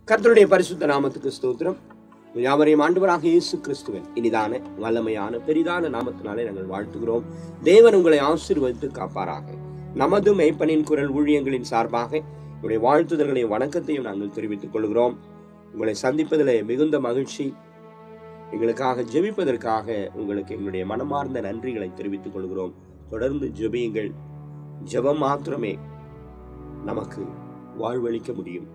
கர்த்தருடைய பரிசுத்த நாமத்துக்கு ஸ்தோத்திரம் யாவரையும் ஆண்டவராக இயேசு கிறிஸ்துவின் இனிதான வல்லமையான பெரிதான நாமத்தினாலே நாங்கள் வாழ்த்துகிறோம் தேவன் உங்களை ஆசீர்வதித்து காப்பாராக நமது மெய்ப்பனின் குரல் ஊழியங்களின் சார்பாக உங்களுடைய வாழ்த்துதல்களையும் வணக்கத்தையும் நாங்கள் தெரிவித்துக் கொள்கிறோம் உங்களை சந்திப்பதில் மிகுந்த மகிழ்ச்சி எங்களுக்காக ஜெபிப்பதற்காக உங்களுக்கு எங்களுடைய மனமார்ந்த நன்றிகளை தெரிவித்துக் கொள்கிறோம் தொடர்ந்து ஜெபியுங்கள் ஜெபம் மாத்திரமே நமக்கு வாழ்வளிக்க முடியும்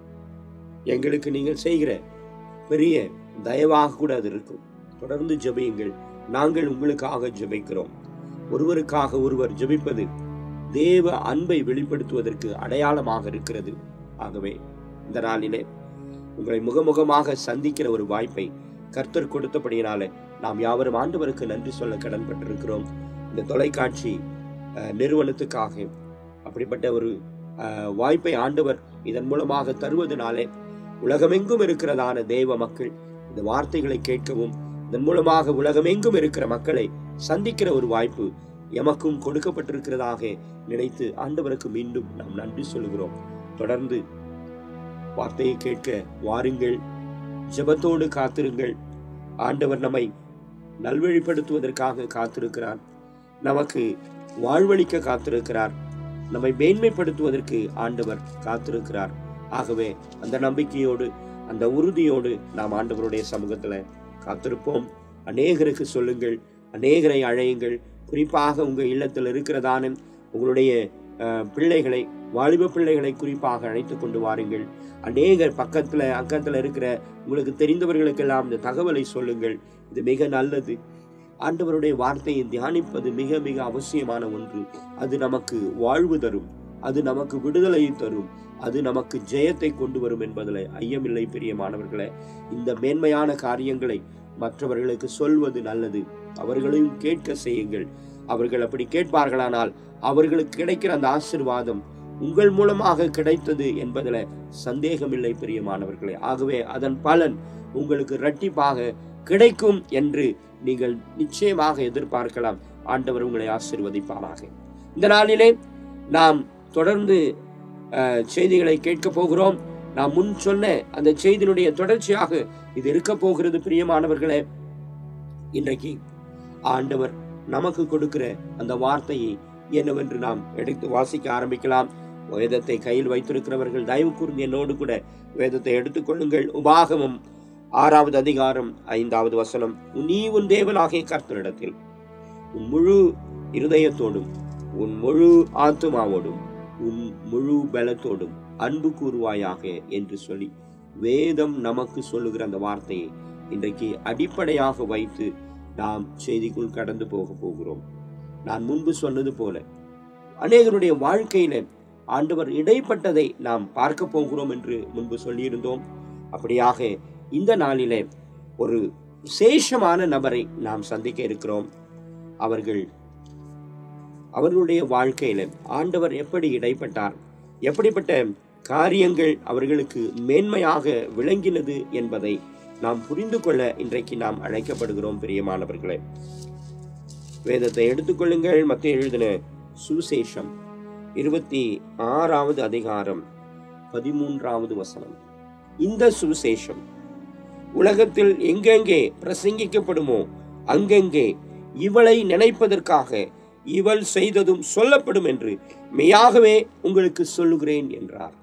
எங்களுக்கு நீங்கள் செய்கிற பெரிய தயவாக கூட அது இருக்கும் தொடர்ந்து ஜெபியுங்கள் நாங்கள் உங்களுக்காக ஜெபிக்கிறோம் ஒருவருக்காக ஒருவர் ஜெபிப்பது தேவ அன்பை வெளிப்படுத்துவதற்கு அடையாளமாக இருக்கிறது ஆகவே இந்த நாளிலே உங்களை முகமுகமாக சந்திக்கிற ஒரு வாய்ப்பை கர்த்தர் கொடுத்தபடியினாலே நாம் யாவரும் ஆண்டவருக்கு நன்றி சொல்ல கடன்பட்டிருக்கிறோம் இந்த தொலைக்காட்சி அஹ், நிறுவனத்துக்காக அப்படிப்பட்ட ஒரு அஹ், வாய்ப்பை ஆண்டவர் இதன் மூலமாக தருவதனாலே உலகமெங்கும் இருக்கிறதான தேவ மக்கள் இந்த வார்த்தைகளை கேட்கவும் இதன் மூலமாக உலகமெங்கும் இருக்கிற மக்களை சந்திக்கிற ஒரு வாய்ப்பு எமக்கும் கொடுக்கப்பட்டிருக்கிறதாக நினைத்து ஆண்டவருக்கு மீண்டும் நாம் நன்றி சொல்லுகிறோம் தொடர்ந்து வார்த்தையை கேட்க வாருங்கள் ஜெபத்தோடு காத்திருங்கள் ஆண்டவர் நம்மை நல்வழிப்படுத்துவதற்காக காத்திருக்கிறார் நமக்கு வாழ்வளிக்க காத்திருக்கிறார் நம்மை மேன்மைப்படுத்துவதற்கு ஆண்டவர் காத்திருக்கிறார் ஆகவே அந்த நம்பிக்கையோடு அந்த உறுதியோடு நாம் ஆண்டவருடைய சமூகத்துல காத்திருப்போம் அநேகருக்கு சொல்லுங்கள் அநேகரை அழையுங்கள் குறிப்பாக உங்க இல்லத்தில் இருக்கிறதான உங்களுடைய அஹ், பிள்ளைகளை வாலிப பிள்ளைகளை குறிப்பாக அழைத்து கொண்டு வாருங்கள் அநேகர் பக்கத்துல அக்கத்துல இருக்கிற உங்களுக்கு தெரிந்தவர்களுக்கெல்லாம் இந்த தகவலை சொல்லுங்கள் இது மிக நல்லது ஆண்டவருடைய வார்த்தையை தியானிப்பது மிக மிக அவசியமான ஒன்று அது நமக்கு வாழ்வு தரும் அது நமக்கு விடுதலையை தரும் அது நமக்கு ஜெயத்தை கொண்டு வரும் என்பதில் ஐயமில்லை பிரியமானவர்களே இந்த மேன்மையான காரியங்களை மற்றவர்களுக்கு சொல்வது நல்லது அவர்களையும் கேட்க செய்யுங்கள் அவர்கள் அப்படி கேட்பார்களானால் அவர்களுக்கு கிடைக்கிற அந்த ஆசிர்வாதம் உங்கள் மூலமாக கிடைத்தது என்பதில் சந்தேகமில்லை பிரியமானவர்களே ஆகவே அதன் பலன் உங்களுக்கு இரட்டிப்பாக கிடைக்கும் என்று நீங்கள் நிச்சயமாக எதிர்பார்க்கலாம் ஆண்டவர் உங்களை ஆசிர்வதிப்பாராக இந்த நாளிலே நாம் தொடர்ந்து அஹ், செய்திகளை கேட்க போகிறோம் நாம் முன் சொன்ன அந்த செய்தியினுடைய தொடர்ச்சியாக இது இருக்க போகிறது பிரியமானவர்களே இன்றைக்கு ஆண்டவர் நமக்கு கொடுக்கிற அந்த வார்த்தையை என்னவென்று நாம் எடுத்து வாசிக்க ஆரம்பிக்கலாம் வேதத்தை கையில் வைத்திருக்கிறவர்கள் தயவு கூர்ந்து என்னோடு கூட வேதத்தை எடுத்துக்கொள்ளுங்கள் உபாகமம் ஆறாவது அதிகாரம் ஐந்தாவது வசனம் நீ உன் தேவனாகிய கர்த்தரிடத்தில் உன் முழு இருதயத்தோடும் உன் முழு ஆத்துமாவோடும் உன் முழு பலத்தோடும் அன்பு கூறுவாயாக என்று சொல்லி வேதம் நமக்கு சொல்லுகிற அந்த வார்த்தையை இன்றைக்கு அடிப்படையாக வைத்து நாம் செய்திக்குள் கடந்து போக போகிறோம் நான் முன்பு சொன்னது போல அநேகருடைய வாழ்க்கையில ஆண்டவர் இடைப்பட்டதை நாம் பார்க்க போகிறோம் என்று முன்பு சொல்லியிருந்தோம் அப்படியாக இந்த நாளிலே ஒரு விசேஷமான நபரை நாம் சந்திக்க இருக்கிறோம் அவர்கள் அவர்களுடைய வாழ்க்கையில ஆண்டவர் எப்படி இடைப்பட்டார் எப்படிப்பட்ட காரியங்கள் அவர்களுக்கு மேன்மையாக விளங்கினது என்பதை நாம் புரிந்து கொள்ள இன்றைக்கு நாம் அழைக்கப்படுகிறோம் பிரியமானவர்களே வேதத்தை எடுத்துக்கொள்ளுங்கள் மத்திய எழுதின சுசேஷம் இருபத்தி ஆறாவது அதிகாரம் பதிமூன்றாவது வசனம் இந்த சுவிசேஷம் உலகத்தில் எங்கெங்கே பிரசங்கிக்கப்படுமோ அங்கெங்கே இவளை நினைப்பதற்காக இவள் செய்ததும் சொல்லப்படும் என்று மெய்யாகவே உங்களுக்கு சொல்லுகிறேன் என்றார்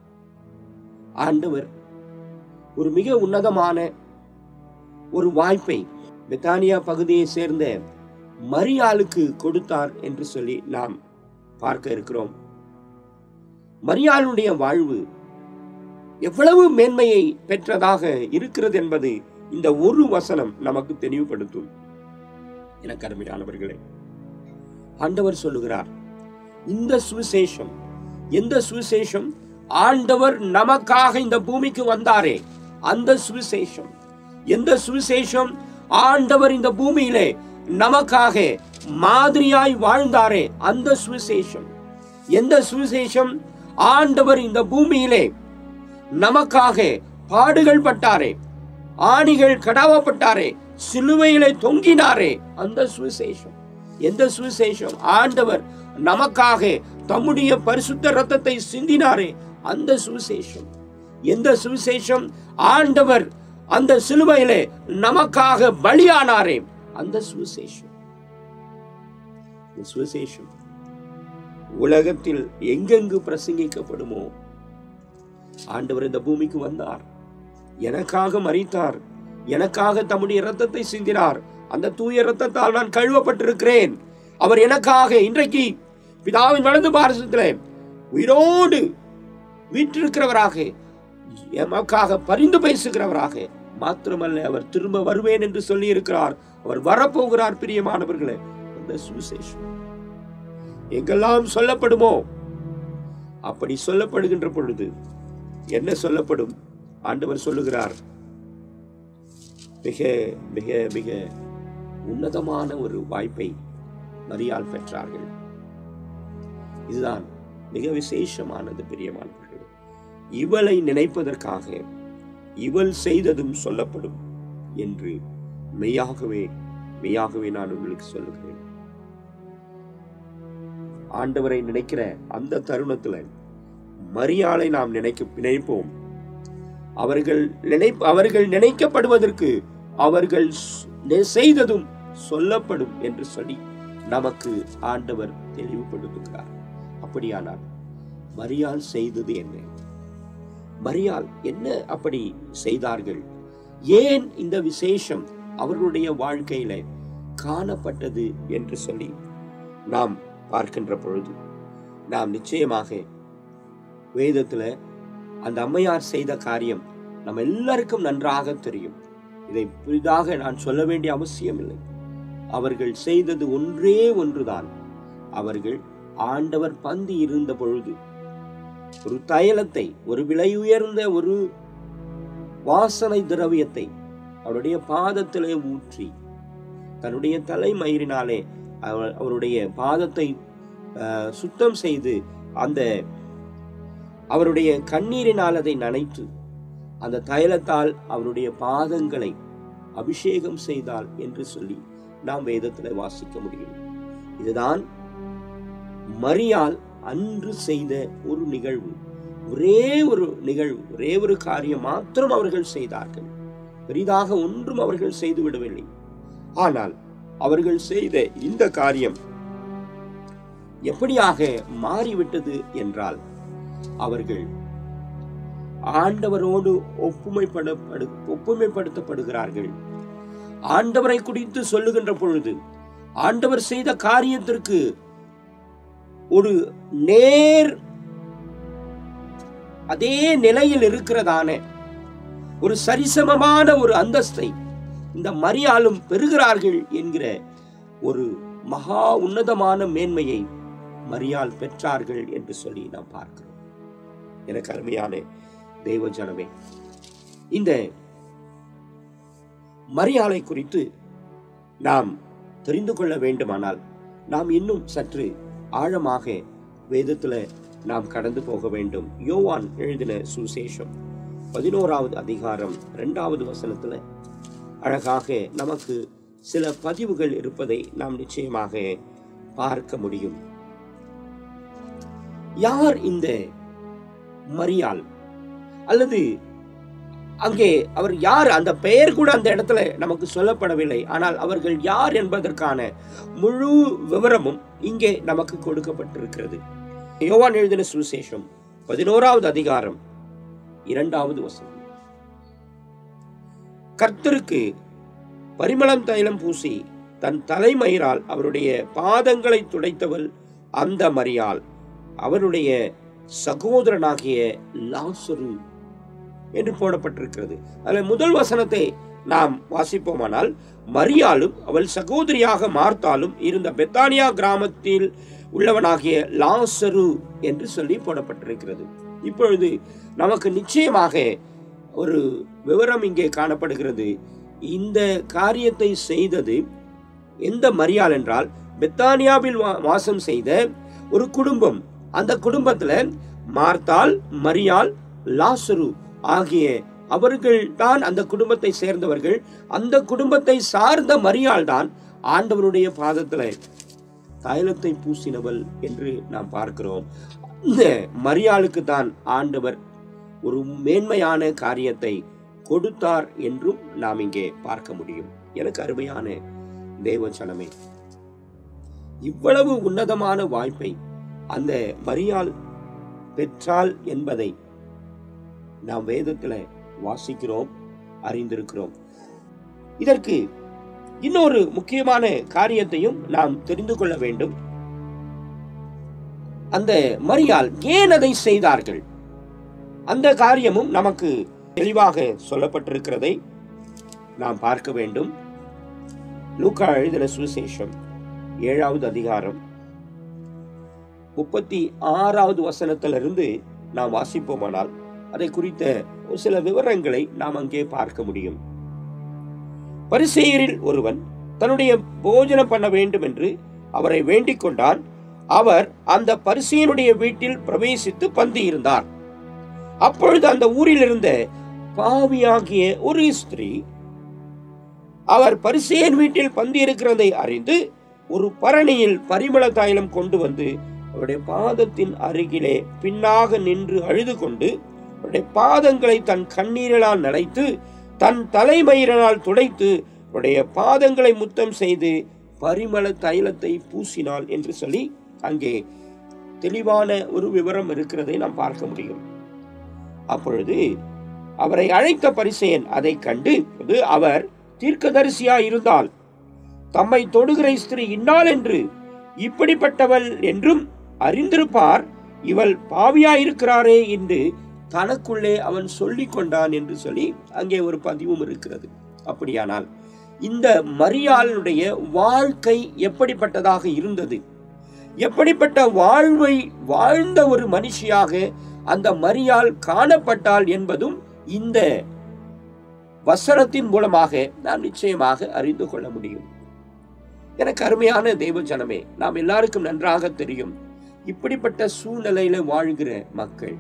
ஆண்டவர் ஒரு மிக உன்னதமான ஒரு வாய்ப்பை பெத்தானியா பகுதியை சேர்ந்த மரியாளுக்கு கொடுத்தார் என்று சொல்லி நாம் பார்க்க இருக்கிறோம் மரியாளுடைய வாழ்வு எவ்வளவு மேன்மையை பெற்றதாக இருக்கிறது என்பது இந்த ஒரு வசனம் நமக்கு தெளிவுபடுத்தும் எனக்கு அருமையானவர்களே ஆண்டவர் சொல்லுகிறார் இந்த சுவிசேஷம் எந்த சுவிசேஷம் ஆண்டவர் நமக்காக இந்த பூமிக்கு வந்தாரே அந்த சுவிசேஷம் எந்த சுவிசேஷம் ஆண்டவர் இந்த பூமியிலே நமக்காக மாதிரியாய் வாழ்ந்தாரே அந்த சுவிசேஷம் எந்த சுவிசேஷம் ஆண்டவர் இந்த பூமியிலே நமக்காக பாடுகள் பட்டாரே ஆணிகள் கடாவப்பட்டாரே சிலுவையிலே தொங்கினாரே அந்த சுவிசேஷம் எந்த சுவிசேஷம் ஆண்டவர் நமக்காக தம்முடைய பரிசுத்த ரத்தத்தை சிந்தினாரே அந்த சுவிசேஷம் எந்த சுவிசேஷம் ஆண்டவர் அந்த சிலுவையிலே நமக்காக பலியானாரே அந்த சுவிசேஷம் இந்த சுவிசேஷம் உலகத்தில் எங்கெங்கு பிரசங்கிக்கப்படுமோ ஆண்டவர் இந்த பூமிக்கு வந்தார் எனக்காக மறித்தார் எனக்காக தம்முடைய இரத்தத்தை சிந்தினார் அந்த தூய இரத்தத்தால் நான் கழுவப்பட்டிருக்கிறேன் அவர் எனக்காக இன்றைக்கு பிதாவின் வலது பாரசத்திலே உயிரோடு வீற்றிருக்கிறவராக எமக்காக பரிந்து பேசுகிறவராக மாத்திரமல்ல அவர் திரும்ப வருவேன் என்று சொல்லி இருக்கிறார் அவர் வரப்போகிறார் பிரியமானவர்களே அந்த சுவிசேஷம் எங்கெல்லாம் சொல்லப்படுமோ அப்படி சொல்லப்படுகின்ற பொழுது என்ன சொல்லப்படும் ஆண்டவர் சொல்லுகிறார் மிக மிக மிக உன்னதமான ஒரு வாய்ப்பை மரியாள் பெற்றார்கள் இதுதான் மிக விசேஷமானது பிரியமானவர்கள் இவளை நினைப்பதற்காக இவள் செய்ததும் சொல்லப்படும் என்று மெய்யாகவே மெய்யாகவே நான் உங்களுக்கு சொல்லுகிறேன் ஆண்டவரை நினைக்கிற அந்த தருணத்துல மரியாளை நாம் நினைக்க நினைப்போம் அவர்கள் நினை அவர்கள் நினைக்கப்படுவதற்கு அவர்கள் ஸ்- செய்ததும் சொல்லப்படும் என்று சொல்லி நமக்கு ஆண்டவர் தெளிவுபடுத்துகிறார் அப்படியானால் மரியாள் செய்தது என்ன மரியாள் என்ன அப்படி செய்தார்கள் ஏன் இந்த விசேஷம் அவர்களுடைய வாழ்க்கையில காணப்பட்டது என்று சொல்லி நாம் பார்க்கின்ற பொழுது நாம் நிச்சயமாக வேதத்துல அந்த அம்மையார் செய்த காரியம் நம்ம எல்லாருக்கும் நன்றாக தெரியும் இதை புதிதாக நான் சொல்ல வேண்டிய அவசியம் இல்லை அவர்கள் செய்தது ஒன்றே ஒன்றுதான் அவர்கள் ஆண்டவர் பந்தி இருந்த பொழுது ஒரு தைலத்தை ஒரு விலை உயர்ந்த ஒரு வாசனை திரவியத்தை அவருடைய பாதத்திலே ஊற்றி தன்னுடைய தலைமயிரினாலே அவர் அவருடைய பாதத்தை அஹ், சுத்தம் செய்து அந்த அவருடைய கண்ணீரினால் அதை நனைத்து அந்த தைலத்தால் அவருடைய பாதங்களை அபிஷேகம் செய்தால் என்று சொல்லி நாம் வேதத்தில் வாசிக்க முடியும் இதுதான் மரியாள் அன்று செய்த ஒரு நிகழ்வு ஒரே ஒரு நிகழ்வு ஒரே ஒரு காரியம் மாத்திரம் அவர்கள் செய்தார்கள் பெரிதாக ஒன்றும் அவர்கள் செய்து விடவில்லை ஆனால் அவர்கள் செய்த இந்த காரியம் எப்படியாக மாறிவிட்டது என்றால் அவர்கள் ஆண்டவரோடு ஒப்புமைப்பட ஒப்புமைப்படுத்தப்படுகிறார்கள் ஆண்டவரை குறித்து சொல்லுகின்ற பொழுது ஆண்டவர் செய்த காரியத்திற்கு ஒரு நேர் அதே நிலையில் இருக்கிறதான ஒரு சரிசமமான ஒரு அந்தஸ்தை இந்த மரியாளும் பெறுகிறார்கள் என்கிற ஒரு மகா உன்னதமான மேன்மையை மரியாள் பெற்றார்கள் என்று சொல்லி நாம் பார்க்கிறோம் எனக்கு அருமையான தெய்வ ஜனமே இந்த மரியாளை குறித்து நாம் தெரிந்து கொள்ள வேண்டுமானால் நாம் இன்னும் சற்று ஆழமாக வேதத்துல நாம் கடந்து போக வேண்டும் யோவான் எழுதின சுசேஷம் பதினோராவது அதிகாரம் இரண்டாவது வசனத்துல அழகாக நமக்கு சில பதிவுகள் இருப்பதை நாம் நிச்சயமாக பார்க்க முடியும் யார் இந்த மரியாள் அல்லது அங்கே அவர் யார் அந்த பெயர் கூட அந்த இடத்துல நமக்கு சொல்லப்படவில்லை ஆனால் அவர்கள் யார் என்பதற்கான முழு விவரமும் இங்கே நமக்கு கொடுக்கப்பட்டிருக்கிறது யோவான் எழுதின சுவிசேஷம் பதினோராவது அதிகாரம் இரண்டாவது வசனம் கர்த்தருக்கு பரிமளம் தைலம் பூசி தன் தலைமயிரால் அவருடைய பாதங்களை துடைத்தவள் அந்த மரியாள் அவருடைய சகோதரனாகிய லாசரு என்று போடப்பட்டிருக்கிறது அதில் முதல் வசனத்தை நாம் வாசிப்போமானால் மரியாளும் அவள் சகோதரியாக மார்த்தாலும் இருந்த பெத்தானியா கிராமத்தில் உள்ளவனாகிய லாசரு என்று சொல்லி போடப்பட்டிருக்கிறது இப்பொழுது நமக்கு நிச்சயமாக ஒரு விவரம் இங்கே காணப்படுகிறது இந்த காரியத்தை செய்தது எந்த மரியாள் என்றால் பெத்தானியாவில் வா- வாசம் செய்த ஒரு குடும்பம் அந்த குடும்பத்துல மார்த்தாள் மரியாள் லாசரு ஆகிய அவர்கள் தான் அந்த குடும்பத்தை சேர்ந்தவர்கள் அந்த குடும்பத்தை சார்ந்த மரியாள் தான் ஆண்டவருடைய பாதத்துல தைலத்தை பூசினவள் என்று நாம் பார்க்கிறோம் இந்த மரியாளுக்கு தான் ஆண்டவர் ஒரு மேன்மையான காரியத்தை கொடுத்தார் என்றும் நாம் இங்கே பார்க்க முடியும் எனக்கு அருமையான தேவச்சனமே இவ்வளவு உன்னதமான வாய்ப்பை அந்த மரியாள் பெற்றாள் என்பதை நாம் வேதத்துல வாசிக்கிறோம் அறிந்திருக்கிறோம் இதற்கு இன்னொரு முக்கியமான காரியத்தையும் நாம் தெரிந்து கொள்ள வேண்டும் அந்த மரியாள் ஏன் அதை செய்தார்கள் அந்த காரியமும் நமக்கு தெளிவாக சொல்லப்பட்டிருக்கிறதை நாம் பார்க்க வேண்டும் லூக்கா எழுதின சுவிசேஷம் ஏழாவது அதிகாரம் முப்பத்தி ஆறாவது வசனத்திலிருந்து நாம் வாசிப்போமானால் அதை குறித்த ஒரு சில விவரங்களை நாம் அங்கே பார்க்க முடியும் பரிசெயரில் ஒருவன் தன்னுடைய போஜனம் பண்ண வேண்டும் என்று அவரை வேண்டிக் கொண்டான் அவர் அந்த பரிசெயனுடைய வீட்டில் பிரவேசித்து பந்தி இருந்தார் அப்பொழுது அந்த ஊரில் இருந்த பாவியாகிய ஒரு ஸ்திரீ அவர் பரிசேன் வீட்டில் பந்தி இருக்கிறதை அறிந்து ஒரு பரணியில் பரிமள தைலம் கொண்டு வந்து அவருடைய பாதத்தின் அருகிலே பின்னாக நின்று அழுது கொண்டு அவருடைய பாதங்களை தன் கண்ணீரலால் நனைத்து தன் தலைமயிரனால் துடைத்து அவருடைய பாதங்களை முத்தம் செய்து பரிமள தைலத்தை பூசினாள் என்று சொல்லி அங்கே தெளிவான ஒரு விவரம் இருக்கிறதை நாம் பார்க்க முடியும் அப்பொழுது அவரை அழைத்த பரிசேன் அதை கண்டு அது அவர் தீர்க்கதரிசியா இருந்தால் தம்மை தொடுகிற ஸ்திரீ இன்னாள் என்று இப்படிப்பட்டவள் என்றும் அறிந்திருப்பார் இவள் பாவியாயிருக்கிறாரே என்று தனக்குள்ளே அவன் சொல்லிக் கொண்டான் என்று சொல்லி அங்கே ஒரு பதிவும் இருக்கிறது அப்படியானால் இந்த மரியாளுடைய வாழ்க்கை எப்படிப்பட்டதாக இருந்தது எப்படிப்பட்ட வாழ்வை வாழ்ந்த ஒரு மனுஷியாக அந்த மரியாள் காணப்பட்டாள் என்பதும் இந்த வசனத்தின் மூலமாக நாம் நிச்சயமாக அறிந்து கொள்ள முடியும் எனக்கு அருமையான தெய்வ ஜனமே நாம் எல்லாருக்கும் நன்றாக தெரியும் இப்படிப்பட்ட சூழ்நிலையில வாழ்கிற மக்கள்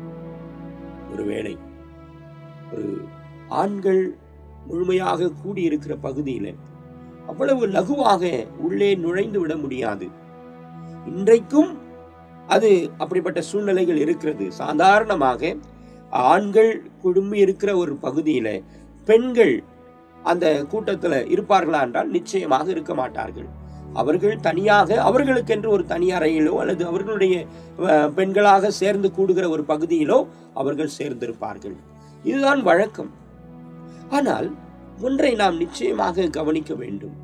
ஒருவேளை ஒரு ஆண்கள் முழுமையாக கூடியிருக்கிற பகுதியில அவ்வளவு லகுவாக உள்ளே நுழைந்து விட முடியாது இன்றைக்கும் அது அப்படிப்பட்ட சூழ்நிலைகள் இருக்கிறது சாதாரணமாக ஆண்கள் குடும்பி இருக்கிற ஒரு பகுதியில பெண்கள் அந்த கூட்டத்துல இருப்பார்களா என்றால் நிச்சயமாக இருக்க மாட்டார்கள் அவர்கள் தனியாக அவர்களுக்கென்று ஒரு தனி அறையிலோ அல்லது அவர்களுடைய அஹ், பெண்களாக சேர்ந்து கூடுகிற ஒரு பகுதியிலோ அவர்கள் சேர்ந்திருப்பார்கள் இதுதான் வழக்கம் ஆனால் ஒன்றை நாம் நிச்சயமாக கவனிக்க வேண்டும்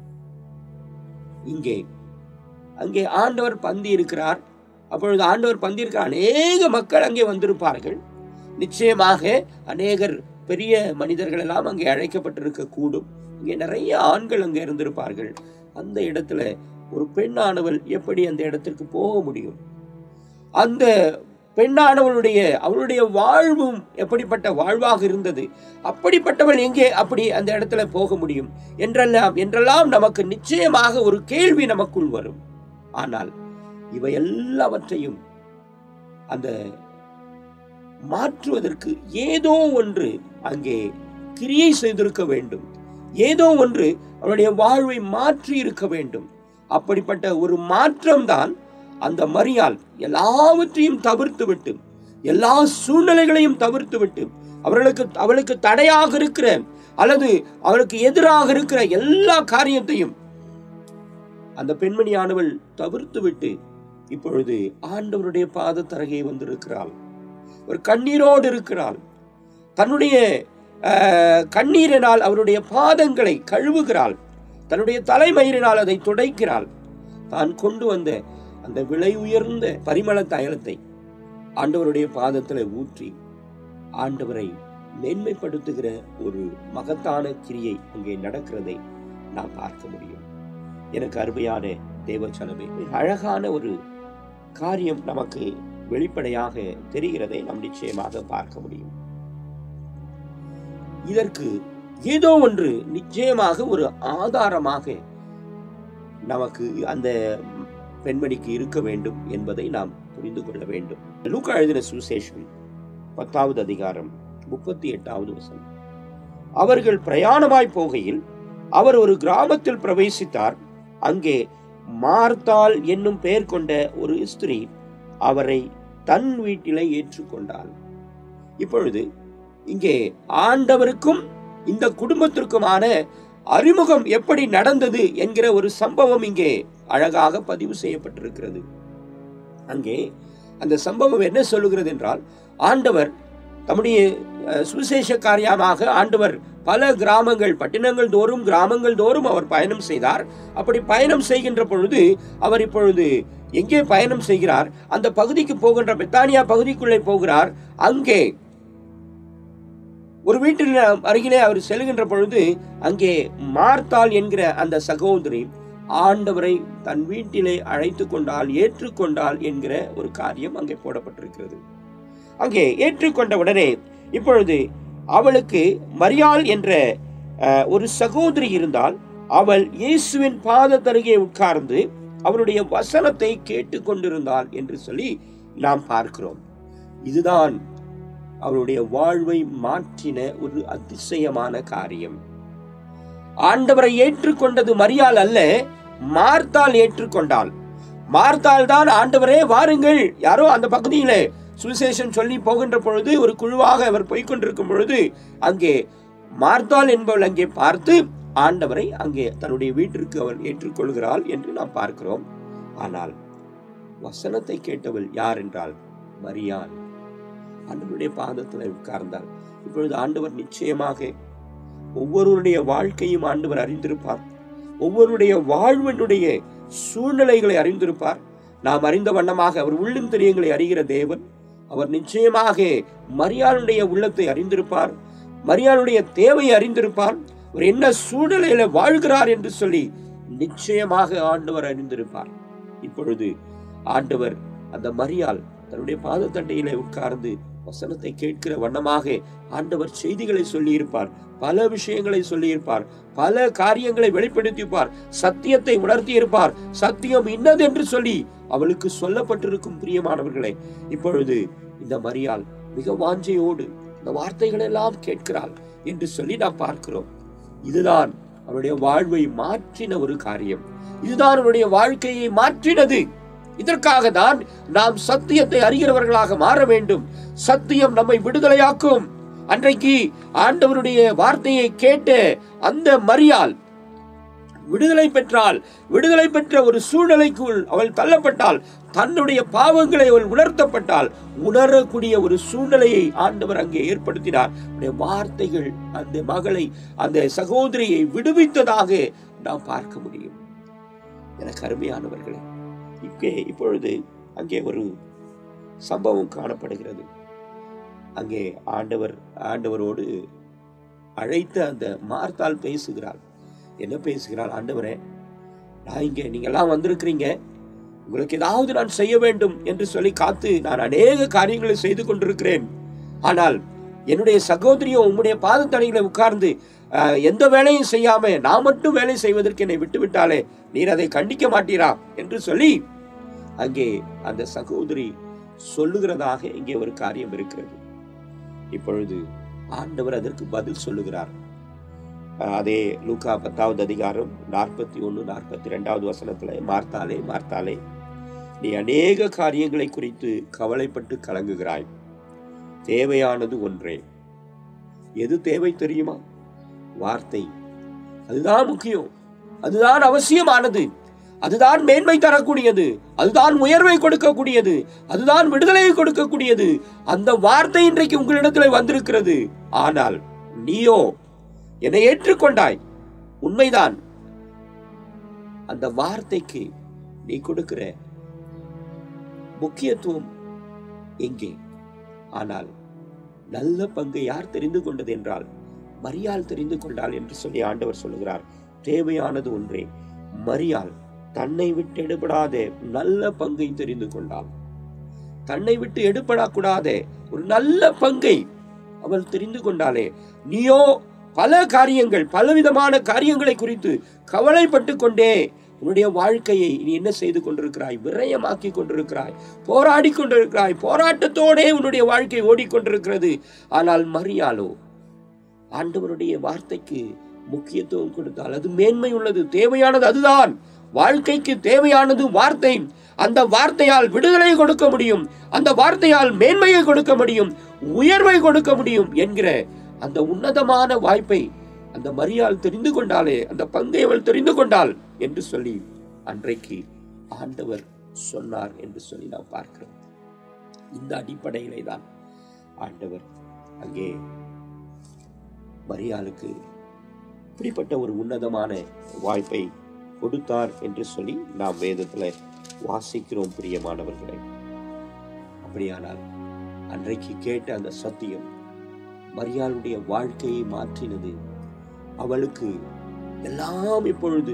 இங்கே அங்கே ஆண்டவர் பந்தி இருக்கிறார் அப்பொழுது ஆண்டவர் பந்தி இருக்கிற அநேக மக்கள் அங்கே வந்திருப்பார்கள் நிச்சயமாக அநேகர் பெரிய மனிதர்கள் எல்லாம் அங்கே அழைக்கப்பட்டிருக்க கூடும் இங்கே நிறைய ஆண்கள் அங்கே இருந்திருப்பார்கள் அந்த இடத்துல ஒரு பெண்ணானவள் எப்படி அந்த இடத்திற்கு போக முடியும் அந்த பெண்ணானவளுடைய அவளுடைய வாழ்வும் எப்படிப்பட்ட வாழ்வாக இருந்தது அப்படிப்பட்டவள் எங்கே அப்படி அந்த இடத்துல போக முடியும் என்றெல்லாம் என்றெல்லாம் நமக்கு நிச்சயமாக ஒரு கேள்வி நமக்குள் வரும் ஆனால் இவை எல்லாவற்றையும் அந்த மாற்றுவதற்கு ஏதோ ஒன்று அங்கே கிரியை செய்திருக்க வேண்டும் ஏதோ ஒன்று அவருடைய வாழ்வை மாற்றி இருக்க வேண்டும் அப்படிப்பட்ட ஒரு மாற்றம்தான் அந்த மரியாள் எல்லாவற்றையும் தவிர்த்து விட்டு எல்லா சூழ்நிலைகளையும் தவிர்த்து விட்டு அவர்களுக்கு அவளுக்கு தடையாக இருக்கிற அல்லது அவளுக்கு எதிராக இருக்கிற எல்லா காரியத்தையும் அந்த பெண்மணியானவள் தவிர்த்து விட்டு இப்பொழுது ஆண்டவருடைய பாதத்தரகை வந்திருக்கிறாள் ஒரு கண்ணீரோடு இருக்கிறாள் தன்னுடைய அஹ், கண்ணீரினால் அவருடைய பாதங்களை கழுவுகிறாள் தன்னுடைய தலைமயிரினால் அதை துடைக்கிறாள் தான் கொண்டு வந்த அந்த விலை உயர்ந்த பரிமள தைலத்தை ஆண்டவருடைய பாதத்தில் ஊற்றி ஆண்டவரை மேன்மைப்படுத்துகிற ஒரு மகத்தான கிரியை அங்கே நடக்கிறதை நாம் பார்க்க முடியும் எனக்கு அருமையான தேவச்சனமே மிக அழகான ஒரு காரியம் நமக்கு வெளிப்படையாக தெரிகிறதை நாம் நிச்சயமாக பார்க்க முடியும் இதற்கு ஏதோ ஒன்று நிச்சயமாக ஒரு ஆதாரமாக நமக்கு அந்த பெண்மணிக்கு இருக்க வேண்டும் என்பதை நாம் புரிந்து கொள்ள வேண்டும் லூக்கா எழுதின சுசேஷம் பத்தாவது அதிகாரம் முப்பத்தி எட்டாவது வசனம் அவர்கள் பிரயாணமாய் போகையில் அவர் ஒரு கிராமத்தில் பிரவேசித்தார் அங்கே மார்த்தாள் என்னும் பெயர் கொண்ட ஒரு ஸ்திரீ அவரை தன் வீட்டிலே ஏற்றுக்கொண்டாள் இப்பொழுது இங்கே ஆண்டவருக்கும் இந்த குடும்பத்திற்குமான அறிமுகம் எப்படி நடந்தது என்கிற ஒரு சம்பவம் இங்கே அழகாக பதிவு செய்யப்பட்டிருக்கிறது அங்கே அந்த சம்பவம் என்ன சொல்லுகிறது என்றால் ஆண்டவர் தம்முடைய அஹ், சுவிசேஷ காரியமாக ஆண்டவர் பல கிராமங்கள் பட்டினங்கள் தோறும் கிராமங்கள் தோறும் அவர் பயணம் செய்தார் அப்படி பயணம் செய்கின்ற பொழுது அவர் இப்பொழுது எங்கே பயணம் செய்கிறார் அந்த பகுதிக்கு போகின்ற பெத்தானியா பகுதிக்குள்ளே போகிறார் அங்கே ஒரு வீட்டில் அருகிலே அவர் செல்கின்ற பொழுது அங்கே மார்த்தாள் என்கிற அந்த சகோதரி ஆண்டவரை தன் வீட்டிலே அழைத்து கொண்டால் ஏற்றுக்கொண்டால் என்கிற ஒரு காரியம் அங்கே போடப்பட்டிருக்கிறது அங்கே ஏற்றுக்கொண்ட உடனே இப்பொழுது அவளுக்கு மரியாள் என்ற அஹ், ஒரு சகோதரி இருந்தால் அவள் இயேசுவின் பாதத்தருகே உட்கார்ந்து அவருடைய வசனத்தை கேட்டுக் கொண்டிருந்தாள் என்று சொல்லி நாம் பார்க்கிறோம் இதுதான் அவருடைய வாழ்வை மாற்றின ஒரு அதிசயமான காரியம் ஆண்டவரை ஏற்றுக்கொண்டது மரியாள் அல்ல மார்த்தாள் ஏற்றுக்கொண்டாள் மார்த்தாள் தான் ஆண்டவரே வாருங்கள் யாரோ அந்த பகுதியிலே சுவிசேஷம் சொல்லி போகின்ற பொழுது ஒரு குழுவாக அவர் போய்க்கொண்டிருக்கும் பொழுது அங்கே மார்த்தாள் என்பவள் அங்கே பார்த்து ஆண்டவரை அங்கே தன்னுடைய வீட்டிற்கு அவள் ஏற்றுக்கொள்கிறாள் என்று நாம் பார்க்கிறோம் ஆனால் வசனத்தை கேட்டவள் யார் என்றால் மரியாள் ஆண்டவருடைய பாதத்தில் உட்கார்ந்தாள் இப்பொழுது ஆண்டவர் நிச்சயமாக ஒவ்வொருவருடைய வாழ்க்கையும் ஆண்டவர் அறிந்திருப்பார் ஒவ்வொருடைய வாழ்வினுடைய சூழ்நிலைகளை அறிந்திருப்பார் நாம் அறிந்த வண்ணமாக அவர் உள்ளும் தெரியங்களை அறிகிற தேவன் அவர் நிச்சயமாக மரியாளுடைய உள்ளத்தை அறிந்திருப்பார் மரியாளுடைய தேவையை அறிந்திருப்பார் அவர் என்ன சூழ்நிலையில வாழ்கிறார் என்று சொல்லி நிச்சயமாக ஆண்டவர் அறிந்திருப்பார் இப்பொழுது ஆண்டவர் அந்த மரியாள் தன்னுடைய பாதத்தண்டையிலே உட்கார்ந்து வசனத்தை கேட்கிற வண்ணமாக ஆண்டவர் செய்திகளை சொல்லியிருப்பார் பல விஷயங்களை சொல்லியிருப்பார் பல காரியங்களை வெளிப்படுத்தியிருப்பார் சத்தியத்தை உணர்த்தியிருப்பார் சத்தியம் இன்னது என்று சொல்லி அவளுக்கு சொல்லப்பட்டிருக்கும் பிரியமானவர்களே இப்பொழுது இந்த மரியாள் மிக வாஞ்சையோடு இந்த வார்த்தைகள் எல்லாம் கேட்கிறாள் என்று சொல்லி நாம் பார்க்கிறோம் இதுதான் அவருடைய வாழ்வை மாற்றின ஒரு காரியம் இதுதான் அவருடைய வாழ்க்கையை மாற்றினது இதற்காக தான் நாம் சத்தியத்தை அறிகிறவர்களாக மாற வேண்டும் சத்தியம் நம்மை விடுதலையாக்கும் அன்றைக்கு ஆண்டவருடைய வார்த்தையை கேட்ட அந்த மரியாள் விடுதலை பெற்றால் விடுதலை பெற்ற ஒரு சூழ்நிலைக்குள் அவள் தள்ளப்பட்டால் தன்னுடைய பாவங்களை அவள் உணர்த்தப்பட்டால் உணரக்கூடிய ஒரு சூழ்நிலையை ஆண்டவர் அங்கே ஏற்படுத்தினார் அவருடைய வார்த்தைகள் அந்த மகளை அந்த சகோதரியை விடுவித்ததாக நாம் பார்க்க முடியும் எனக்கு அருமையானவர்களே இங்கே இப்பொழுது அங்கே ஒரு சம்பவம் காணப்படுகிறது அங்கே ஆண்டவர் ஆண்டவரோடு அழைத்த அந்த மார்த்தால் பேசுகிறாள் என்ன பேசுகிறாள் ஆண்டவரே நான் இங்கே நீங்கெல்லாம் வந்திருக்கிறீங்க உங்களுக்கு ஏதாவது நான் செய்ய வேண்டும் என்று சொல்லி காத்து நான் அநேக காரியங்களை செய்து கொண்டிருக்கிறேன் ஆனால் என்னுடைய சகோதரியோ உம்முடைய பாதத்தடையில உட்கார்ந்து அஹ், எந்த வேலையும் செய்யாம நான் மட்டும் வேலை செய்வதற்கு என்னை விட்டு விட்டாலே நீர் அதை கண்டிக்க மாட்டீரா என்று சொல்லி அங்கே அந்த சகோதரி சொல்லுகிறதாக இங்கே ஒரு காரியம் இருக்கிறது இப்பொழுது ஆண்டவர் அதற்கு பதில் சொல்லுகிறார் அஹ், அதே லூக்கா பத்தாவது அதிகாரம் நாற்பத்தி ஒன்று நாற்பத்தி ரெண்டாவது வசனத்துல மார்த்தாலே மார்த்தாலே நீ அநேக காரியங்களை குறித்து கவலைப்பட்டு கலங்குகிறாய் தேவையானது ஒன்றே எது தேவை தெரியுமா வார்த்தை அதுதான் முக்கியம் அதுதான் அவசியமானது அதுதான் மேன்மை தரக்கூடியது அதுதான் உயர்வை கொடுக்கக்கூடியது அதுதான் விடுதலையை கொடுக்கக்கூடியது அந்த வார்த்தை இன்றைக்கு உங்களிடத்தில் வந்திருக்கிறது ஆனால் நீயோ என்னை ஏற்றுக்கொண்டாய் உண்மைதான் அந்த வார்த்தைக்கு நீ கொடுக்கிற முக்கியத்துவம் எங்கே ஆனால் நல்ல பங்கை யார் தெரிந்து கொண்டது என்றால் மரியாள் தெரிந்து கொண்டாள் என்று சொல்லி ஆண்டவர் சொல்லுகிறார் தேவையானது ஒன்றே மரியாள் தன்னை விட்டு எடுபடாத நல்ல பங்கை தெரிந்து கொண்டாள் தன்னை விட்டு எடுபடக்கூடாத ஒரு நல்ல பங்கை அவள் தெரிந்து கொண்டாளே நீயோ பல காரியங்கள் பலவிதமான காரியங்களை குறித்து கவலைப்பட்டு கொண்டே உன்னுடைய வாழ்க்கையை நீ என்ன செய்து கொண்டிருக்கிறாய் விரயமாக்கி கொண்டிருக்கிறாய் போராடி கொண்டிருக்கிறாய் போராட்டத்தோடே உன்னுடைய வாழ்க்கை ஓடிக்கொண்டிருக்கிறது ஆனால் மரியாளோ ஆண்டவருடைய வார்த்தைக்கு முக்கியத்துவம் கொடுத்தால் அது மேன்மை உள்ளது தேவையானது அதுதான் வாழ்க்கைக்கு தேவையானது வார்த்தை அந்த வார்த்தையால் விடுதலை கொடுக்க முடியும் அந்த வார்த்தையால் மேன்மையை கொடுக்க முடியும் உயர்வை கொடுக்க முடியும் என்கிற அந்த உன்னதமான வாய்ப்பை அந்த மரியாள் தெரிந்து கொண்டாலே அந்த பங்கை அவள் தெரிந்து கொண்டாள் என்று சொல்லி அன்றைக்கு ஆண்டவர் சொன்னார் என்று சொல்லி நாம் பார்க்கிறோம் இந்த அடிப்படையிலே தான் ஆண்டவர் அங்கே மரியாளுக்கு இப்படிப்பட்ட ஒரு உன்னதமான வாய்ப்பை கொடுத்தார் என்று சொல்லி நாம் வேதத்துல வாசிக்கிறோம் பிரியமானவர்களே அப்படியானால் அன்றைக்கு கேட்ட அந்த சத்தியம் மரியாளுடைய வாழ்க்கையை மாற்றினது அவளுக்கு எல்லாம் இப்பொழுது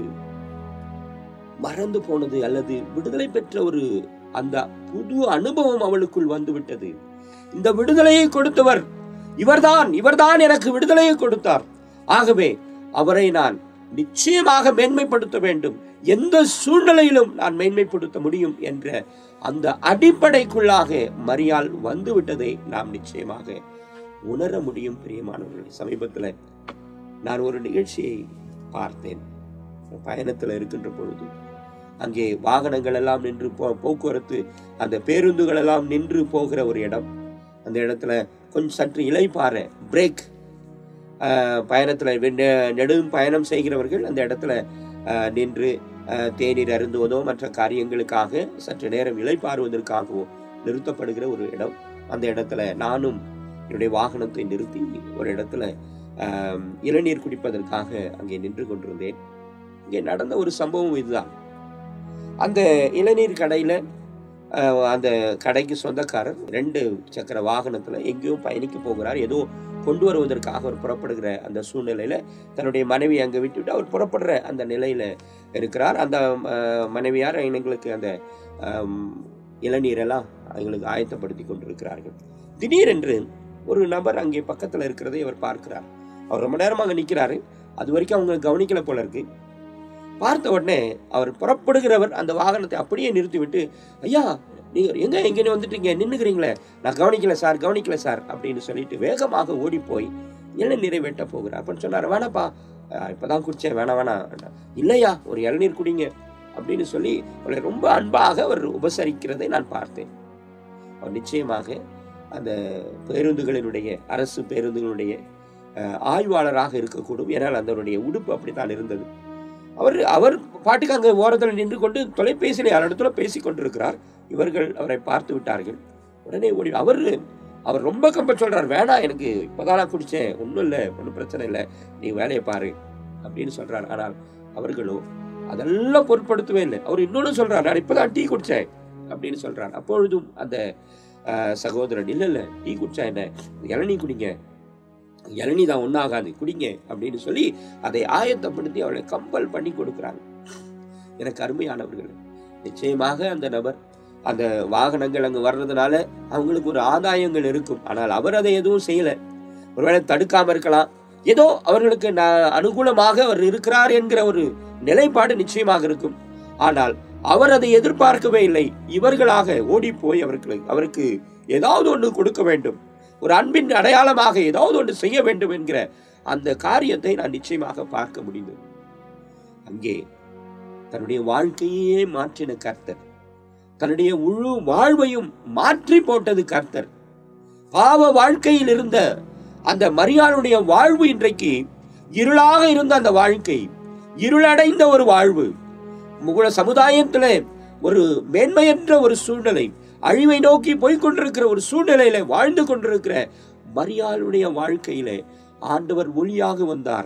மறந்து போனது அல்லது விடுதலை பெற்ற ஒரு அந்த புது அனுபவம் அவளுக்குள் வந்துவிட்டது இந்த விடுதலையை கொடுத்தவர் இவர்தான் இவர்தான் எனக்கு விடுதலையை கொடுத்தார் ஆகவே அவரை நான் நிச்சயமாக மேன்மைப்படுத்த வேண்டும் எந்த சூழ்நிலையிலும் நான் மேன்மைப்படுத்த முடியும் என்ற அந்த அடிப்படைக்குள்ளாக மரியாள் வந்துவிட்டதை நாம் நிச்சயமாக உணர முடியும் பிரியமானவர்கள் சமீபத்தில் நான் ஒரு நிகழ்ச்சியை பார்த்தேன் பயணத்தில் இருக்கின்ற பொழுது அங்கே வாகனங்கள் எல்லாம் நின்று போ போக்குவரத்து அந்த பேருந்துகள் எல்லாம் நின்று போகிற ஒரு இடம் அந்த இடத்துல கொஞ்சம் சற்று இலைப்பாறை பிரேக் பயணத்தில் நெடும் பயணம் செய்கிறவர்கள் அந்த இடத்துல ஆஹ், நின்று ஆஹ், தேநீர் அருந்துவதோ மற்ற காரியங்களுக்காக சற்று நேரம் இலைப்பாறுவதற்காகவோ நிறுத்தப்படுகிற ஒரு இடம் அந்த இடத்துல நானும் என்னுடைய வாகனத்தை நிறுத்தி ஒரு இடத்துல ஆஹ், இளநீர் குடிப்பதற்காக அங்கே நின்று கொண்டிருந்தேன் இங்கே நடந்த ஒரு சம்பவம் இதுதான் அந்த இளநீர் கடையில் அந்த கடைக்கு சொந்தக்காரர் ரெண்டு சக்கர வாகனத்துல எங்கேயும் பயணிக்க போகிறார் ஏதோ கொண்டு வருவதற்காக அவர் புறப்படுகிற அந்த சூழ்நிலையில தன்னுடைய மனைவி அங்கே விட்டுவிட்டு அவர் புறப்படுற அந்த நிலையில இருக்கிறார் அந்த அஹ், மனைவியார் எங்களுக்கு அந்த ஆம், இளநீரெல்லாம் எங்களுக்கு ஆயத்தப்படுத்தி கொண்டிருக்கிறார்கள் திடீரென்று ஒரு நபர் அங்கே பக்கத்துல இருக்கிறதை அவர் பார்க்கிறார் அவர் ரொம்ப நேரம் அங்கே நிற்கிறாரு அது வரைக்கும் அவங்க கவனிக்கல போல இருக்கு பார்த்த உடனே அவர் புறப்படுகிறவர் அந்த வாகனத்தை அப்படியே நிறுத்திவிட்டு ஐயா நீங்க எங்க எங்க வந்துட்டீங்க நின்னுக்கிறீங்களே நான் கவனிக்கல சார் கவனிக்கல சார் அப்படின்னு சொல்லிட்டு வேகமாக ஓடி போய் இளநீரை வெட்ட போகிறார் அப்படின்னு சொன்னார் வேணாப்பா அஹ் இப்பதான் குடிச்சேன் வேணாம் வேணாம் இல்லையா ஒரு இளநீர் குடிங்க அப்படின்னு சொல்லி அவளை ரொம்ப அன்பாக அவர் உபசரிக்கிறதை நான் பார்த்தேன் அவர் நிச்சயமாக அந்த பேருந்துகளினுடைய அரசு பேருந்துகளுடைய அஹ், ஆய்வாளராக இருக்கக்கூடும் ஏன்னால் அதனுடைய உடுப்பு அப்படித்தான் இருந்தது அவர் அவர் பாட்டுக்கு அங்கே ஓரத்தில் நின்று கொண்டு தொலைபேசியில் யாரிடத்துல பேசி கொண்டிருக்கிறார் இவர்கள் அவரை பார்த்து விட்டார்கள் உடனே ஓடி அவர் அவர் ரொம்ப கம்ப சொல்றார் வேணாம் எனக்கு இப்போதான் நான் குடிச்சேன் ஒன்றும் இல்லை ஒன்றும் பிரச்சனை இல்லை நீ வேலையை பாரு அப்படின்னு சொல்றார் ஆனால் அவர்களோ அதெல்லாம் பொருட்படுத்தவே இல்லை அவர் இன்னொன்னு சொல்றார் நான் இப்பதான் டீ குடிச்சேன் அப்படின்னு சொல்றார் அப்பொழுதும் அந்த அஹ், சகோதரன் இல்லை இல்லை டீ குடிச்சா என்ன இளநீ குடிங்க இளநீ தான் ஒன்றாகாது குடிங்க அப்படின்னு சொல்லி அதை ஆயத்தப்படுத்தி அவளை கம்பல் பண்ணி கொடுக்குறாங்க எனக்கு அருமையானவர்கள் நிச்சயமாக அந்த நபர் அந்த வாகனங்கள் அங்கு வர்றதுனால அவங்களுக்கு ஒரு ஆதாயங்கள் இருக்கும் ஆனால் அவர் அதை எதுவும் செய்யல ஒருவேளை தடுக்காம இருக்கலாம் ஏதோ அவர்களுக்கு ந- அனுகூலமாக அவர் இருக்கிறார் என்கிற ஒரு நிலைப்பாடு நிச்சயமாக இருக்கும் ஆனால் அவர் அதை எதிர்பார்க்கவே இல்லை இவர்களாக ஓடி போய் அவருக்கு அவருக்கு ஏதாவது ஒன்று கொடுக்க வேண்டும் ஒரு அன்பின் அடையாளமாக ஏதாவது ஒன்று செய்ய வேண்டும் என்கிற அந்த காரியத்தை நான் நிச்சயமாக பார்க்க முடிந்தது அங்கே தன்னுடைய வாழ்க்கையே மாற்றின கர்த்தர் தன்னுடைய முழு வாழ்வையும் மாற்றி போட்டது கர்த்தர் பாவ வாழ்க்கையில் இருந்த அந்த மரியாளுடைய வாழ்வு இன்றைக்கு இருளாக இருந்த அந்த வாழ்க்கை இருளடைந்த ஒரு வாழ்வு முகுல சமுதாயத்துல ஒரு மேன்மையற்ற ஒரு சூழ்நிலை அழிவை நோக்கி போய்க்கொண்டிருக்கிற ஒரு சூழ்நிலையில வாழ்ந்து கொண்டிருக்கிற மரியாளுடைய வாழ்க்கையில ஆண்டவர் ஒளியாக வந்தார்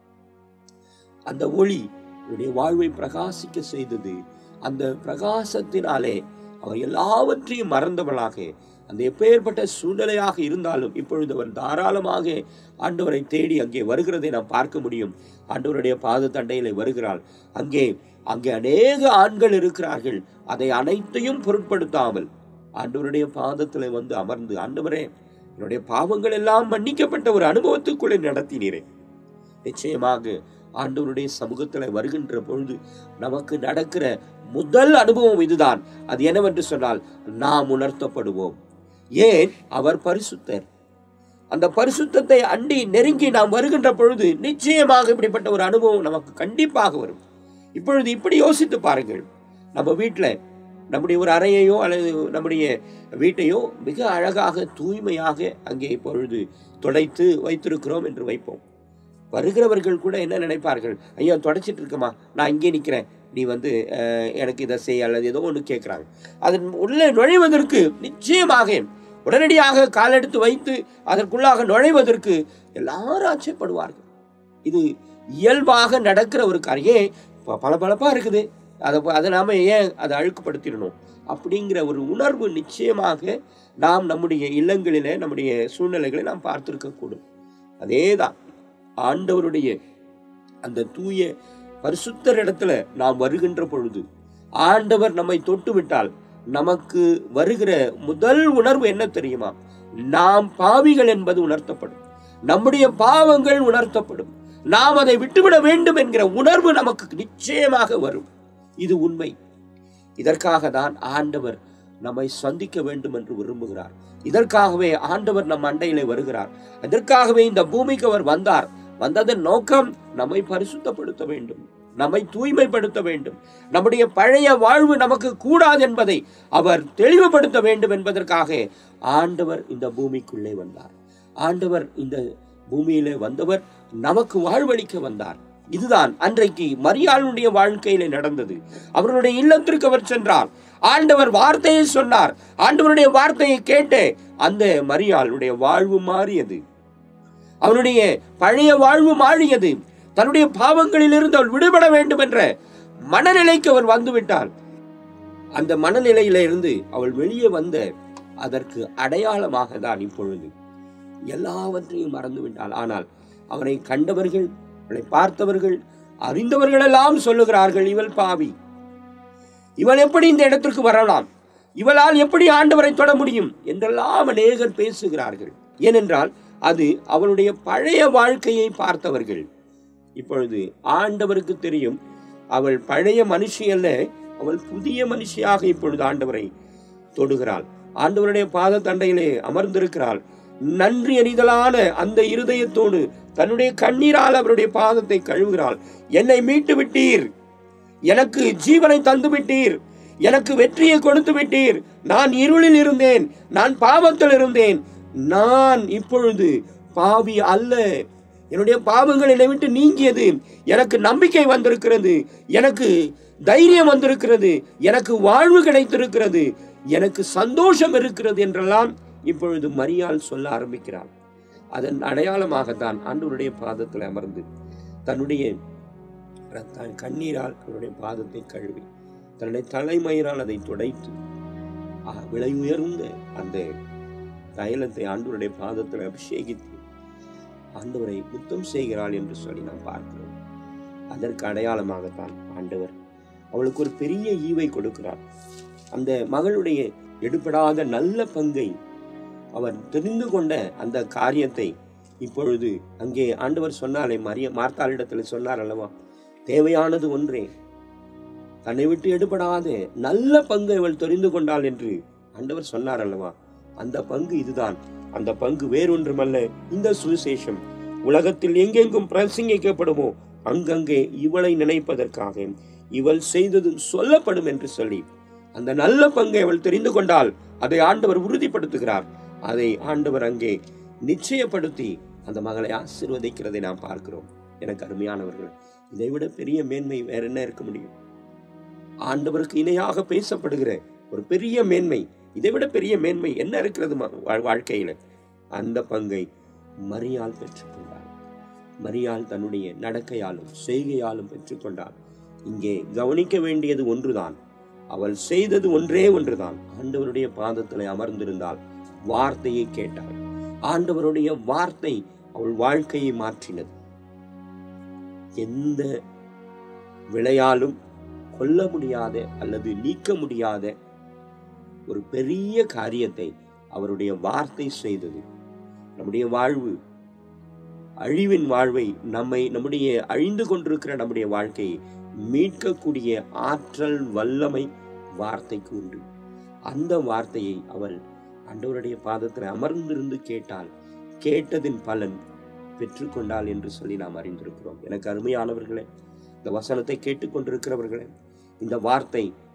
அந்த ஒளி அவருடைய வாழ்வை பிரகாசிக்க செய்தது அந்த பிரகாசத்தினாலே அவர் எல்லாவற்றையும் மறந்தவளாக அந்த எப்பேற்பட்ட சூழ்நிலையாக இருந்தாலும் இப்பொழுது அவர் தாராளமாக ஆண்டவரை தேடி அங்கே வருகிறதை நாம் பார்க்க முடியும் ஆண்டவருடைய பாத தண்டையிலே வருகிறாள் அங்கே அங்கே அநேக ஆண்கள் இருக்கிறார்கள் அதை அனைத்தையும் பொருட்படுத்தாமல் ஆண்டவருடைய பாதத்தில் வந்து அமர்ந்து ஆண்டவரே என்னுடைய பாவங்கள் எல்லாம் மன்னிக்கப்பட்ட ஒரு அனுபவத்துக்குள்ளே நடத்தினீரே நிச்சயமாக ஆண்டவருடைய சமூகத்துல வருகின்ற பொழுது நமக்கு நடக்கிற முதல் அனுபவம் இதுதான் அது என்னவென்று சொன்னால் நாம் உணர்த்தப்படுவோம் ஏன் அவர் பரிசுத்தர் அந்த பரிசுத்தத்தை அண்டி நெருங்கி நாம் வருகின்ற பொழுது நிச்சயமாக இப்படிப்பட்ட ஒரு அனுபவம் நமக்கு கண்டிப்பாக வரும் இப்பொழுது இப்படி யோசித்து பாருங்கள் நம்ம வீட்டில் நம்முடைய ஒரு அறையையோ அல்லது நம்முடைய வீட்டையோ மிக அழகாக தூய்மையாக அங்கே இப்பொழுது துடைத்து வைத்திருக்கிறோம் என்று வைப்போம் வருகிறவர்கள் கூட என்ன நினைப்பார்கள் ஐயா தொடச்சிட்டு இருக்கமா நான் இங்கே நிற்கிறேன் நீ வந்து அஹ், எனக்கு இதை செய் அல்லது ஏதோ ஒன்று கேட்குறாங்க அதன் உள்ளே நுழைவதற்கு நிச்சயமாக உடனடியாக காலெடுத்து வைத்து அதற்குள்ளாக நுழைவதற்கு எல்லாரும் ஆச்சரியப்படுவார்கள் இது இயல்பாக நடக்கிற ஒரு காரியம் பல பளபளப்பாக இருக்குது அதை அதை நாம் ஏன் அதை அழுக்குப்படுத்திடணும் அப்படிங்கிற ஒரு உணர்வு நிச்சயமாக நாம் நம்முடைய இல்லங்களிலே நம்முடைய சூழ்நிலைகளை நாம் பார்த்திருக்கக்கூடும் அதே தான் ஆண்டவருடைய அந்த தூய பரிசுத்தர் இடத்துல நாம் வருகின்ற பொழுது ஆண்டவர் நம்மை தொட்டு விட்டால் நமக்கு வருகிற முதல் உணர்வு என்ன தெரியுமா நாம் பாவிகள் என்பது உணர்த்தப்படும் நம்முடைய பாவங்கள் உணர்த்தப்படும் நாம் அதை விட்டுவிட வேண்டும் என்கிற உணர்வு நமக்கு நிச்சயமாக வரும் இது உண்மை இதற்காக தான் ஆண்டவர் நம்மை சந்திக்க வேண்டும் என்று விரும்புகிறார் இதற்காகவே ஆண்டவர் நம் அண்டையிலே வருகிறார் இதற்காகவே இந்த பூமிக்கு அவர் வந்தார் வந்ததன் நோக்கம் நம்மை பரிசுத்தப்படுத்த வேண்டும் நம்மை தூய்மைப்படுத்த வேண்டும் நம்முடைய பழைய வாழ்வு நமக்கு கூடாது என்பதை அவர் தெளிவுபடுத்த வேண்டும் என்பதற்காக ஆண்டவர் இந்த பூமிக்குள்ளே வந்தார் ஆண்டவர் இந்த பூமியிலே வந்தவர் நமக்கு வாழ்வளிக்க வந்தார் இதுதான் அன்றைக்கு மரியாளுடைய வாழ்க்கையில நடந்தது அவருடைய இல்லத்திற்கு அவர் சென்றார் ஆண்டவர் வார்த்தையை சொன்னார் ஆண்டவருடைய வார்த்தையை கேட்டு அந்த மரியாளுடைய வாழ்வு மாறியது அவருடைய பழைய வாழ்வு மாறியது தன்னுடைய பாவங்களிலிருந்து அவள் விடுபட வேண்டும் என்ற மனநிலைக்கு அவர் வந்துவிட்டார் அந்த மனநிலையில இருந்து அவள் வெளியே வந்த அதற்கு அடையாளமாக தான் இப்பொழுது எல்லாவற்றையும் மறந்து விட்டாள் ஆனால் அவனை கண்டவர்கள் அவளை பார்த்தவர்கள் அறிந்தவர்கள் எல்லாம் சொல்லுகிறார்கள் இவள் பாவி இவள் எப்படி இந்த இடத்திற்கு வரலாம் இவளால் எப்படி ஆண்டவரை தொட முடியும் என்றெல்லாம் அநேகர் பேசுகிறார்கள் ஏனென்றால் அது அவளுடைய பழைய வாழ்க்கையை பார்த்தவர்கள் இப்பொழுது ஆண்டவருக்கு தெரியும் அவள் பழைய மனுஷி அல்ல அவள் புதிய மனுஷியாக இப்பொழுது ஆண்டவரை தொடுகிறாள் ஆண்டவருடைய பாத தண்டையிலே அமர்ந்திருக்கிறாள் நன்றி அறிதலான அந்த இருதயத்தோடு தன்னுடைய கண்ணீரால் அவருடைய பாதத்தை கழுவுகிறாள் என்னை மீட்டு விட்டீர் எனக்கு ஜீவனை தந்து விட்டீர் எனக்கு வெற்றியை கொடுத்து விட்டீர் நான் இருளில் இருந்தேன் நான் பாவத்தில் இருந்தேன் நான் இப்பொழுது பாவி அல்ல என்னுடைய பாவங்கள் என்னை விட்டு நீங்கியது எனக்கு நம்பிக்கை வந்திருக்கிறது எனக்கு தைரியம் வந்திருக்கிறது எனக்கு வாழ்வு கிடைத்திருக்கிறது எனக்கு சந்தோஷம் இருக்கிறது என்றெல்லாம் இப்பொழுது மரியாள் சொல்ல ஆரம்பிக்கிறாள் அதன் அடையாளமாகத்தான் ஆண்டவருடைய பாதத்தில் அமர்ந்து தன்னுடைய தன் கண்ணீரால் அவருடைய பாதத்தை கழுவி தன்னுடைய தலைமயிரால் அதை துடைத்து ஆ, விலை உயர்ந்த அந்த தைலத்தை ஆண்டவருடைய பாதத்தில் அபிஷேகித்து ஆண்டவரை முத்தம் செய்கிறாள் என்று சொல்லி நாம் பார்க்கிறோம் அதற்கு அடையாளமாகத்தான் ஆண்டவர் அவளுக்கு ஒரு பெரிய ஈவை கொடுக்கிறார் அந்த மகளுடைய எடுபடாத நல்ல பங்கை அவர் தெரிந்து கொண்ட அந்த காரியத்தை இப்பொழுது அங்கே ஆண்டவர் சொன்னாலே மரிய மார்த்தாளிடத்தில் சொன்னார் அல்லவா தேவையானது ஒன்றே தன்னை விட்டு எடுபடாத நல்ல பங்கை அவள் தெரிந்து கொண்டாள் என்று ஆண்டவர் சொன்னார் அல்லவா அந்த பங்கு இதுதான் அந்த பங்கு வேறொன்றுமல்ல இந்த சுவிசேஷம் உலகத்தில் எங்கெங்கும் பிரசங்கிக்கப்படுமோ அங்கங்கே இவளை நினைப்பதற்காக இவள் செய்தது சொல்லப்படும் என்று சொல்லி அந்த நல்ல பங்கை அவள் தெரிந்து கொண்டால் அதை ஆண்டவர் உறுதிப்படுத்துகிறார் அதை ஆண்டவர் அங்கே நிச்சயப்படுத்தி அந்த மகளை ஆசீர்வதிக்கிறதை நாம் பார்க்கிறோம் எனக்கு அருமையானவர்கள் இதை விட பெரிய மேன்மை வேற என்ன இருக்க முடியும் ஆண்டவருக்கு இணையாக பேசப்படுகிற ஒரு பெரிய மேன்மை இதை விட பெரிய மேன்மை என்ன இருக்கிறது ம- வாழ்- வாழ்க்கையில அந்த பங்கை மரியாள் பெற்றுக்கொண்டாள் மரியாள் தன்னுடைய நடக்கையாலும் செய்கையாலும் பெற்றுக்கொண்டாள் இங்கே கவனிக்க வேண்டியது ஒன்றுதான் அவள் செய்தது ஒன்றே ஒன்றுதான் ஆண்டவருடைய பாதத்தில் அமர்ந்திருந்தால் வார்த்தையை கேட்டாள் ஆண்டவருடைய வார்த்தை அவள் வாழ்க்கையை மாற்றினது எந்த விளையாலும் கொல்ல முடியாத அல்லது நீக்க முடியாத ஒரு பெரிய காரியத்தை அவருடைய வார்த்தை செய்தது நம்முடைய வாழ்வு அழிவின் வாழ்வை நம்மை நம்முடைய அழிந்து கொண்டிருக்கிற நம்முடைய வாழ்க்கையை மீட்கக்கூடிய ஆற்றல் வல்லமை வார்த்தைக்கு உண்டு அந்த வார்த்தையை அவள் ஆண்டவருடைய பாதத்தில் அமர்ந்திருந்து கேட்டால் கேட்டதின் பலன் பெற்றுக்கொண்டாள் என்று சொல்லி நாம் அறிந்திருக்கிறோம் எனக்கு அருமையானவர்களே இந்த வசனத்தை கேட்டுக்கொண்டிருக்கிறவர்களே இந்த வார்த்தை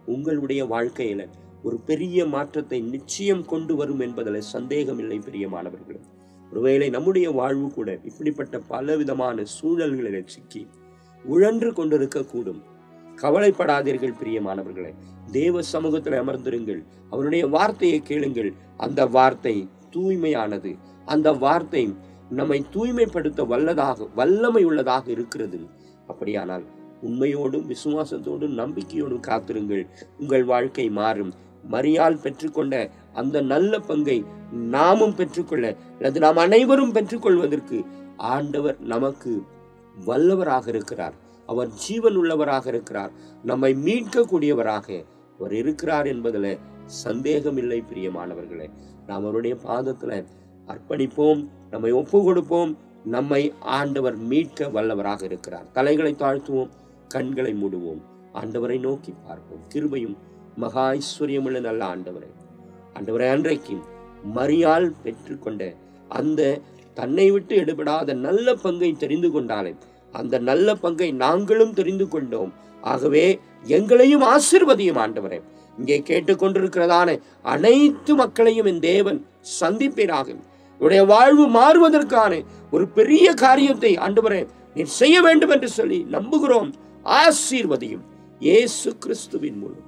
உங்களுடைய வாழ்க்கையில ஒரு பெரிய மாற்றத்தை நிச்சயம் கொண்டு வரும் என்பதில் சந்தேகமில்லை பிரியமானவர்களே ஒருவேளை நம்முடைய வாழ்வு கூட இப்படிப்பட்ட பலவிதமான சூழல்களில் சிக்கி உழன்று கொண்டிருக்கக்கூடும் கவலைப்படாதீர்கள் பிரியமானவர்களே தேவ சமூகத்தில் அமர்ந்திருங்கள் அவருடைய வார்த்தையை கேளுங்கள் அந்த வார்த்தை தூய்மையானது அந்த வார்த்தை நம்மை தூய்மைப்படுத்த வல்லதாக வல்லமை உள்ளதாக இருக்கிறது அப்படியானால் உண்மையோடும் விசுவாசத்தோடும் நம்பிக்கையோடும் காத்திருங்கள் உங்கள் வாழ்க்கை மாறும் மரியால் பெற்றுக்கொண்ட அந்த நல்ல பங்கை நாமும் பெற்றுக்கொள்ள அல்லது நாம் அனைவரும் பெற்றுக்கொள்வதற்கு ஆண்டவர் நமக்கு வல்லவராக இருக்கிறார் அவர் ஜீவன் உள்ளவராக இருக்கிறார் நம்மை மீட்கக்கூடியவராக அவர் இருக்கிறார் என்பதில் சந்தேகமில்லை பிரியமானவர்களே நாம் அவருடைய பாதத்துல அர்ப்பணிப்போம் நம்மை ஒப்பு கொடுப்போம் நம்மை ஆண்டவர் மீட்க வல்லவராக இருக்கிறார் தலைகளை தாழ்த்துவோம் கண்களை மூடுவோம் ஆண்டவரை நோக்கி பார்ப்போம் கிருபையும் மகா ஐஸ்வர்யமுள்ள நல்ல ஆண்டவரை ஆண்டவரை அன்றைக்கு மரியால் பெற்றுக்கொண்ட அந்த தன்னை விட்டு எடுபடாத நல்ல பங்கை தெரிந்து கொண்டாலே அந்த நல்ல பங்கை நாங்களும் தெரிந்து கொண்டோம் ஆகவே எங்களையும் ஆசிர்வதியும் ஆண்டவரே இங்கே கேட்டுக்கொண்டிருக்கிறதான அனைத்து மக்களையும் என் தேவன் சந்திப்பீராக உடைய வாழ்வு மாறுவதற்கான ஒரு பெரிய காரியத்தை ஆண்டவரே நீர் செய்ய வேண்டும் என்று சொல்லி நம்புகிறோம் ஆசீர்வதியும் இயேசு கிறிஸ்துவின் மூலம்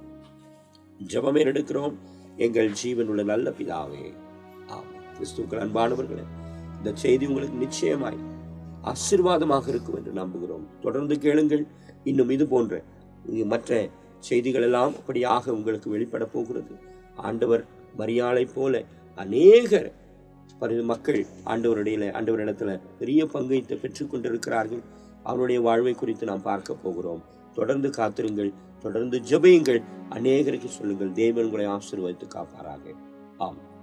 ஜெபமே எடுக்கிறோம் எங்கள் ஜீவனுள்ள நல்ல பிதாவே ஆமென் கிறிஸ்துக்கள் அன்பானவர்களே இந்த செய்தி உங்களுக்கு நிச்சயமாய் ஆசீர்வாதமாக இருக்கும் என்று நம்புகிறோம் தொடர்ந்து கேளுங்கள் இன்னும் இது போன்ற மற்ற செய்திகள் எல்லாம் அப்படியாக உங்களுக்கு வெளிப்பட போகிறது ஆண்டவர் மரியாளை போல அநேகர் பரி- மக்கள் ஆண்டவருடைய ஆண்டவரிடத்துல பெரிய பங்கை த- பெற்றுக் கொண்டிருக்கிறார்கள் அவருடைய வாழ்வை குறித்து நாம் பார்க்க போகிறோம் தொடர்ந்து காத்திருங்கள் தொடர்ந்து ஜெபியுங்கள் அநேகருக்கு சொல்லுங்கள் தேவன் உங்களை ஆசீர்வதித்து காப்பாராக ஆம்